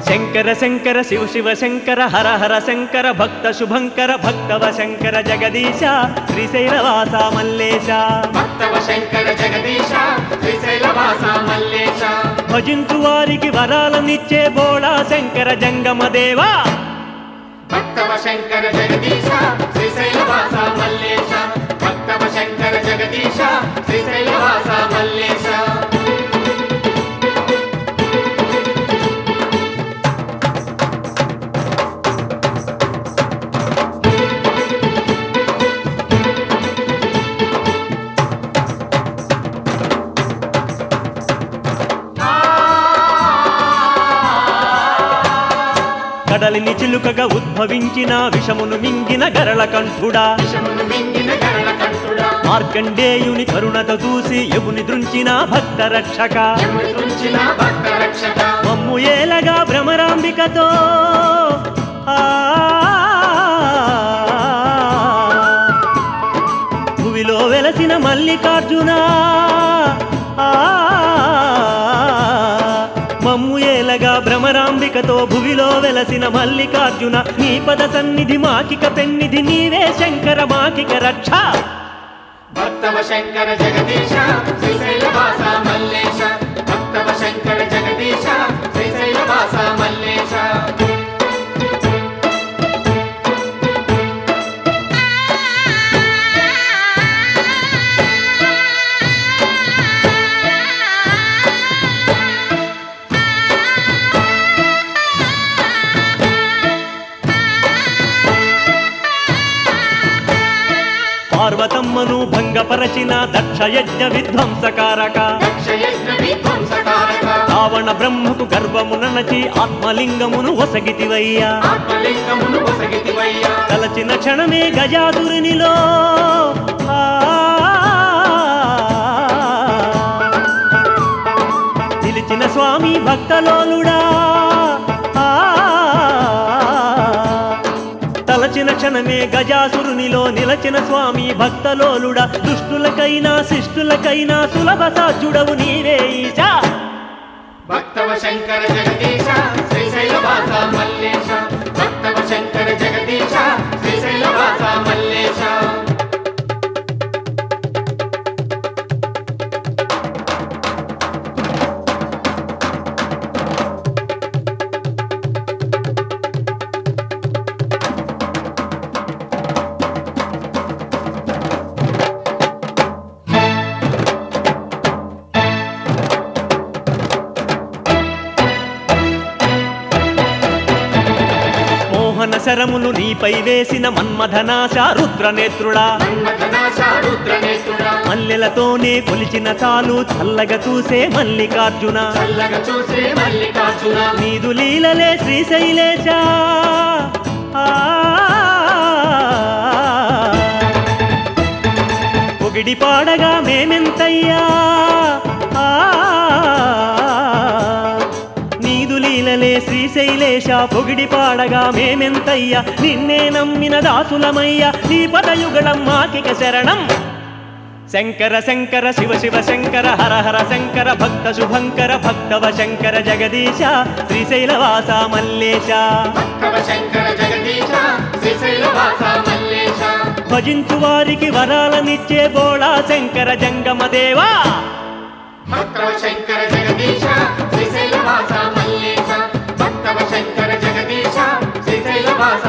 శంకర శంకర శివ శివ శంకర హర హర శంకర భక్త శుభంకర భక్తవ శంకర జగదీశ శ్రీశైలవాస మల్లేశ భక్తవ శంకర జగదీశ శ్రీశైలవాస మల్లేశ భజించు వారికి వరాలనిచ్చే బోళా శంకర జంగమ దేవా భక్తవ శంకర జగదీశ శ్రీశైలవాస మల్లేశ భక్తవ శంకర జగదీశ శ్రీశైలవాస మల్లేశ కడలిని చిలుకగా ఉద్భవించిన విషమును మింగిన గరళ కంఠుడా విషమును మింగిన గరళ కంఠుడా మార్కండేయుని కరుణత చూసి యముని దృంచిన భక్త రక్షక యముని తుంచిన భక్త రక్షక మమ్ము ఏలగా భ్రమరాంబికతో ఆ భువిలో వెలసిన మల్లికార్జున ఆ మమ్ము ఏలగా భ్రమరాంబికతో భువిలో వెలసిన మల్లికార్జున నీ పద సన్నిధి మాకిక పెన్నిధి నీవే శంకర మాకిక రక్ష భక్తవ శంకర జగదీశ శ్రీశైలవాస మల్లేశ భక్తవ శంకర జగదీశ శ్రీశైలవాస మల్లేశ పార్వతమ్మను భంగపరచిన దక్ష యజ్ఞ విధ్వంసకారక దక్షయజ్ఞ విధ్వంసకారక రావణ బ్రహ్మకు గర్భముననచి ఆత్మలింగమును ఒసగితివయ్యా ఆత్మలింగమును ఒసగితివయ్యా తలచిన క్షణమే గజాసురునిలో ఆ, నిలిచిన స్వామి భక్తలోలుడా ఆ, తలచిన క్షణమే గజాసురునిలో నిలచిన స్వామి భక్తలోలుడా దుష్టులకైనా శిష్టులకైనా సులభ సాధ్యుడవు నీవే ఈశా భక్తవ శంకర జగదీశ శ్రీశైలవాస మల్లేశ భక్తవ శంకర జగదీశ శ్రీశైలవాస మల్లేశ మోహన శరమును నీపై వేసిన మన్మథనాశ రుద్రనేత్రుడా మన్మథనాశ రుద్రనేత్రుడా మల్లెలతోనే కొలిచిన చాలు చల్లగా చూసే మల్లికార్జున చల్లగా చూసే మల్లికార్జున నీదు లీలలే శ్రీశైలేశ ఆ. పొగిడి పాడగా మేమెంతయ్యా ఆ. నీదు లీలలే శ్రీశైలేశ పొగిడి పాడగా మేమెంతయ్యా నిన్నే నమ్మిన దాసులమయ్యా నీ పదయుగళం మాకిక శరణం శంకర శంకర శివ శివ శంకర హర హర శంకర భక్త శుభంకర భక్తవ శంకర జగదీశ శ్రీశైలవాస మల్లేశ భక్తవ శంకర జగదీశ శ్రీశైలవాస మల్లేశ భజించు వారికి వరాలనిచ్చే బోళా శంకర జంగమ దేవా భక్తవ శంకర జగదీశ శ్రీశైలవాస మల్లేశ భక్తవ శంకర జగదీశ శ్రీశైలవాస